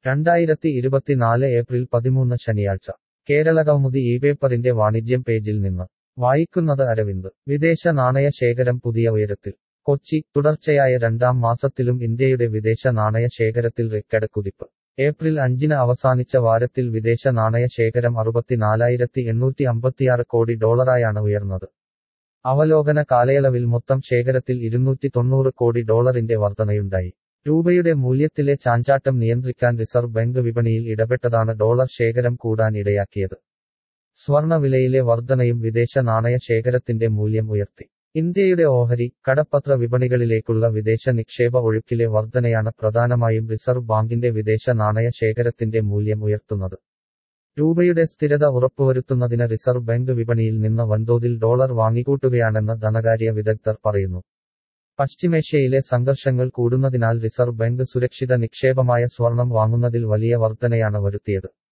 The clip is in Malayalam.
രണ്ടായിരത്തി ഇരുപത്തിനാല് ഏപ്രിൽ പതിമൂന്ന് ശനിയാഴ്ച കേരള കൗമുദി ഈ പേപ്പറിന്റെ വാണിജ്യം പേജിൽ നിന്ന് വായിക്കുന്നത് അരവിന്ദ് വിദേശ നാണയ ശേഖരം പുതിയ ഉയരത്തിൽ കൊച്ചി തുടർച്ചയായ രണ്ടാം മാസത്തിലും ഇന്ത്യയുടെ വിദേശ നാണയ ശേഖരത്തിൽ റെക്കഡ് കുതിപ്പ് ഏപ്രിൽ അഞ്ചിന് അവസാനിച്ച വാരത്തിൽ വിദേശ നാണയ ശേഖരം അറുപത്തിനാലായിരത്തി എണ്ണൂറ്റി അമ്പത്തിയാറ് കോടി ഡോളറായാണ് ഉയർന്നത് അവലോകന കാലയളവിൽ മൊത്തം ശേഖരത്തിൽ ഇരുന്നൂറ്റി തൊണ്ണൂറ് കോടി ഡോളറിന്റെ വർധനയുണ്ടായി രൂപയുടെ മൂല്യത്തിലെ ചാഞ്ചാട്ടം നിയന്ത്രിക്കാൻ റിസർവ് ബാങ്ക് വിപണിയിൽ ഇടപെട്ടതാണ് ഡോളർ ശേഖരം കൂടാൻ ഇടയാക്കിയത് സ്വർണ വിലയിലെ വർധനയും വിദേശ നാണയ ശേഖരത്തിന്റെ മൂല്യം ഉയർത്തി ഇന്ത്യയുടെ ഓഹരി കടപ്പത്ര വിപണികളിലേക്കുള്ള വിദേശ നിക്ഷേപ ഒഴുക്കിലെ വർധനയാണ് പ്രധാനമായും റിസർവ് ബാങ്കിന്റെ വിദേശ നാണയ ശേഖരത്തിന്റെ മൂല്യം ഉയർത്തുന്നത് രൂപയുടെ സ്ഥിരത ഉറപ്പുവരുത്തുന്നതിന് റിസർവ് ബാങ്ക് വിപണിയിൽ നിന്ന് വൻതോതിൽ ഡോളർ വാങ്ങിക്കൂട്ടുകയാണെന്ന് ധനകാര്യ വിദഗ്ധർ പറയുന്നു പശ്ചിമേഷ്യയിലെ സംഘർഷങ്ങൾ കൂടുന്നതിനാൽ റിസർവ് ബാങ്ക് സുരക്ഷിത നിക്ഷേപമായ സ്വർണം വാങ്ങുന്നതിൽ വലിയ വർധനയാണ് വരുത്തിയത്